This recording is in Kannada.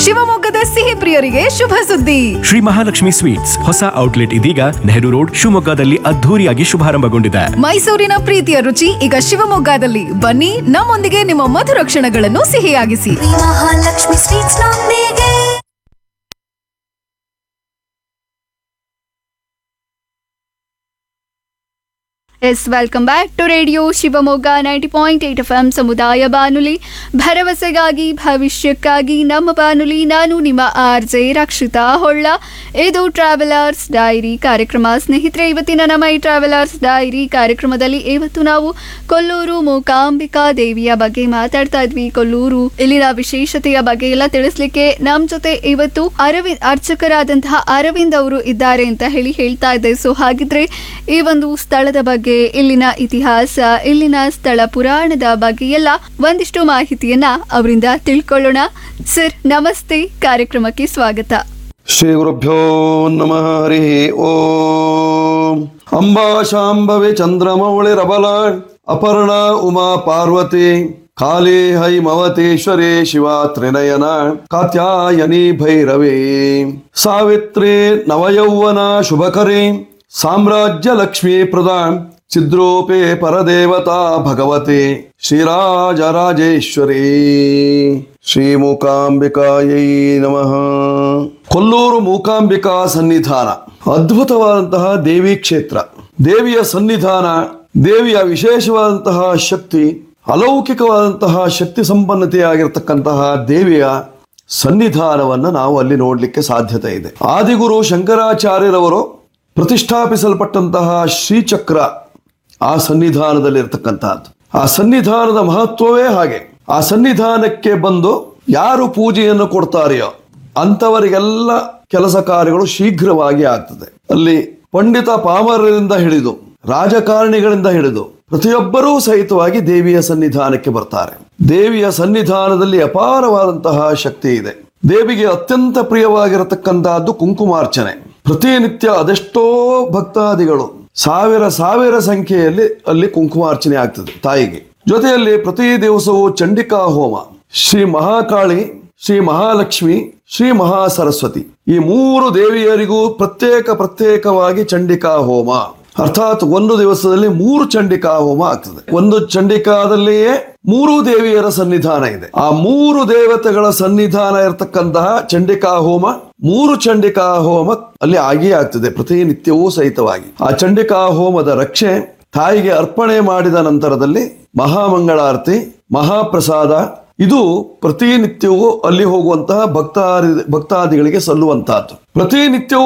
ಶಿವಮೊಗ್ಗದ ಸಿಹಿ ಪ್ರಿಯರಿಗೆ ಶುಭ ಸುದ್ದಿ ಶ್ರೀ ಮಹಾಲಕ್ಷ್ಮಿ ಸ್ವೀಟ್ಸ್ ಹೊಸ ಔಟ್ಲೆಟ್ ಇದೀಗ ನೆಹರು ರೋಡ್ ಶಿವಮೊಗ್ಗದಲ್ಲಿ ಅದ್ಧೂರಿಯಾಗಿ ಶುಭಾರಂಭಗೊಂಡಿದೆ ಮೈಸೂರಿನ ಪ್ರೀತಿಯ ರುಚಿ ಈಗ ಶಿವಮೊಗ್ಗದಲ್ಲಿ ಬನ್ನಿ ನಮ್ಮೊಂದಿಗೆ ನಿಮ್ಮ ಮಧುರ ಕ್ಷಣಗಳನ್ನು ಸಿಹಿಯಾಗಿಸಿ ಶ್ರೀ ಮಹಾಲಕ್ಷ್ಮಿ ಸ್ವೀಟ್ಸ್ ನೊಂದಿಗೆ yes welcome back to radio Shivamogga ninety point eight F M ಸಮುದಾಯ ಬಾನುಲಿ ಭರವಸೆಗಾಗಿ ಭವಿಷ್ಯಕ್ಕಾಗಿ ನಮ್ಮ ಬಾನುಲಿ ನಾನು ನಿಮ್ಮ ಆರ್ ಜೆ ರಕ್ಷಿತಾ ಹೊಳ್ಳ ಇದು ಟ್ರಾವೆಲರ್ಸ್ ಡೈರಿ ಕಾರ್ಯಕ್ರಮ ಸ್ನೇಹಿತರೆ ಇವತ್ತಿನ ನಮ್ಮ ಈ ಟ್ರಾವೆಲರ್ಸ್ ಡೈರಿ ಕಾರ್ಯಕ್ರಮದಲ್ಲಿ ಇವತ್ತು ನಾವು ಕೊಲ್ಲೂರು ಮೂಕಾಂಬಿಕಾ ದೇವಿಯ ಬಗ್ಗೆ ಮಾತಾಡ್ತಾ ಇದ್ವಿ ಕೊಲ್ಲೂರು ಇಲ್ಲಿನ ವಿಶೇಷತೆಯ ಬಗ್ಗೆ ಎಲ್ಲ ತಿಳಿಸ್ಲಿಕ್ಕೆ ನಮ್ಮ ಜೊತೆ ಇವತ್ತು ಅರವಿಂದ್ ಅರ್ಚಕರಾದಂತಹ ಅರವಿಂದ್ ಅವರು ಇದ್ದಾರೆ ಅಂತ ಹೇಳಿ ಹೇಳ್ತಾ ಇದ್ದೆ ಸೊ ಹಾಗಿದ್ರೆ ಈ ಒಂದು ಸ್ಥಳದ ಬಗ್ಗೆ ಇಲ್ಲಿನ ಇತಿಹಾಸ ಇಲ್ಲಿನ ಸ್ಥಳ ಪುರಾಣದ ಬಗ್ಗೆ ಎಲ್ಲ ಒಂದಿಷ್ಟು ಮಾಹಿತಿಯನ್ನ ಅವರಿಂದ ತಿಳ್ಕೊಳ್ಳೋಣ ಸರ್ ನಮಸ್ತೆ ಕಾರ್ಯಕ್ರಮಕ್ಕೆ ಸ್ವಾಗತ ಶ್ರೀ ಗುರುಭ್ಯೋ ನಮಃ ಹರಿ ಓಂ ಅಂಬಾ ಶಾಂಭವಿ ಚಂದ್ರಮೌಳಿರಬಲ ಅಪರ್ಣ ಉಮಾ ಪಾರ್ವತಿ ಕಾಳಿ ಹೈಮವತೇಶ್ವರಿ ಶಿವ ತ್ರಿನಯನ ಕಾತ್ಯಾಯನಿ ಭೈರವಿ ಸಾವಿತ್ರಿ ನವಯೌವನ ಶುಭಕರಿ ಸಾಮ್ರಾಜ್ಯ ಲಕ್ಷ್ಮೀ ಪ್ರದಾನ್ ಚಿದ್ರೂಪೇ ಪರದೇವತಾ ಭಗವತಿ ಶ್ರೀರಾಜರಾಜೇಶ್ವರಿ ಶ್ರೀ ಮೂಕಾಂಬಿಕಾಯೈ ನಮಃ ಕೊಲ್ಲೂರು ಮೂಕಾಂಬಿಕಾ ಸನ್ನಿಧಾನ ಅದ್ಭುತವಾದಂತಹ ದೇವಿ ಕ್ಷೇತ್ರ ದೇವಿಯ ಸನ್ನಿಧಾನ ದೇವಿಯ ವಿಶೇಷವಾದಂತಹ ಶಕ್ತಿ ಅಲೌಕಿಕವಾದಂತಹ ಶಕ್ತಿ ಸಂಪನ್ನತೆಯಾಗಿರ್ತಕ್ಕಂತಹ ದೇವಿಯ ಸನ್ನಿಧಾನವನ್ನು ನಾವು ಅಲ್ಲಿ ನೋಡಲಿಕ್ಕೆ ಸಾಧ್ಯತೆ ಇದೆ ಆದಿಗುರು ಶಂಕರಾಚಾರ್ಯರವರು ಪ್ರತಿಷ್ಠಾಪಿಸಲ್ಪಟ್ಟಂತಹ ಶ್ರೀಚಕ್ರ ಆ ಸನ್ನಿಧಾನದಲ್ಲಿ ಇರತಕ್ಕಂತಹದ್ದು ಆ ಸನ್ನಿಧಾನದ ಮಹತ್ವವೇ ಹಾಗೆ ಆ ಸನ್ನಿಧಾನಕ್ಕೆ ಬಂದು ಯಾರು ಪೂಜೆಯನ್ನು ಕೊಡ್ತಾರೆಯೋ ಅಂಥವರಿಗೆಲ್ಲ ಕೆಲಸ ಕಾರ್ಯಗಳು ಶೀಘ್ರವಾಗಿ ಆಗ್ತದೆ ಅಲ್ಲಿ ಪಂಡಿತ ಪಾಮರರಿಂದ ಹಿಡಿದು ರಾಜಕಾರಣಿಗಳಿಂದ ಹಿಡಿದು ಪ್ರತಿಯೊಬ್ಬರೂ ಸಹಿತವಾಗಿ ದೇವಿಯ ಸನ್ನಿಧಾನಕ್ಕೆ ಬರ್ತಾರೆ ದೇವಿಯ ಸನ್ನಿಧಾನದಲ್ಲಿ ಅಪಾರವಾದಂತಹ ಶಕ್ತಿ ಇದೆ ದೇವಿಗೆ ಅತ್ಯಂತ ಪ್ರಿಯವಾಗಿರತಕ್ಕಂತಹದ್ದು ಕುಂಕುಮಾರ್ಚನೆ ಪ್ರತಿನಿತ್ಯ ಅದೆಷ್ಟೋ ಭಕ್ತಾದಿಗಳು ಸಾವಿರ ಸಾವಿರ ಸಂಖ್ಯೆಯಲ್ಲಿ ಅಲ್ಲಿ ಕುಂಕುಮಾರ್ಚನೆ ಆಗ್ತದೆ ತಾಯಿಗೆ ಜೊತೆಯಲ್ಲಿ ಪ್ರತಿ ದಿವಸವೂ ಚಂಡಿಕಾ ಹೋಮ ಶ್ರೀ ಮಹಾಕಾಳಿ ಶ್ರೀ ಮಹಾಲಕ್ಷ್ಮಿ ಶ್ರೀ ಮಹಾ ಸರಸ್ವತಿ ಈ ಮೂರು ದೇವಿಯರಿಗೂ ಪ್ರತ್ಯೇಕ ಪ್ರತ್ಯೇಕವಾಗಿ ಚಂಡಿಕಾ ಹೋಮ ಅರ್ಥಾತ್ ಒಂದು ದಿವಸದಲ್ಲಿ ಮೂರು ಚಂಡಿಕಾ ಹೋಮ ಆಗ್ತದೆ ಒಂದು ಚಂಡಿಕಾದಲ್ಲಿಯೇ ಮೂರು ದೇವಿಯರ ಸನ್ನಿಧಾನ ಇದೆ ಆ ಮೂರು ದೇವತೆಗಳ ಸನ್ನಿಧಾನ ಇರತಕ್ಕಂತಹ ಚಂಡಿಕಾ ಹೋಮ ಮೂರು ಚಂಡಿಕಾ ಹೋಮ ಅಲ್ಲಿ ಆಗಿಯೇ ಆಗ್ತದೆ ಪ್ರತಿನಿತ್ಯವೂ ಸಹಿತವಾಗಿ ಆ ಚಂಡಿಕಾ ಹೋಮದ ರಕ್ಷೆ ತಾಯಿಗೆ ಅರ್ಪಣೆ ಮಾಡಿದ ನಂತರದಲ್ಲಿ ಮಹಾಮಂಗಳಾರತಿ ಮಹಾಪ್ರಸಾದ ಇದು ಪ್ರತಿನಿತ್ಯವೂ ಅಲ್ಲಿ ಹೋಗುವಂತಹ ಭಕ್ತಾದಿ ಭಕ್ತಾದಿಗಳಿಗೆ ಸಲ್ಲುವಂತಹದ್ದು ಪ್ರತಿನಿತ್ಯವೂ